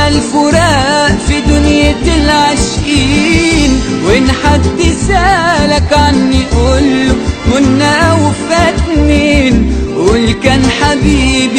الفراق في دنيا العاشقين وإن حد سألك عني قوله كنا وفاتنين قول كان حبيبي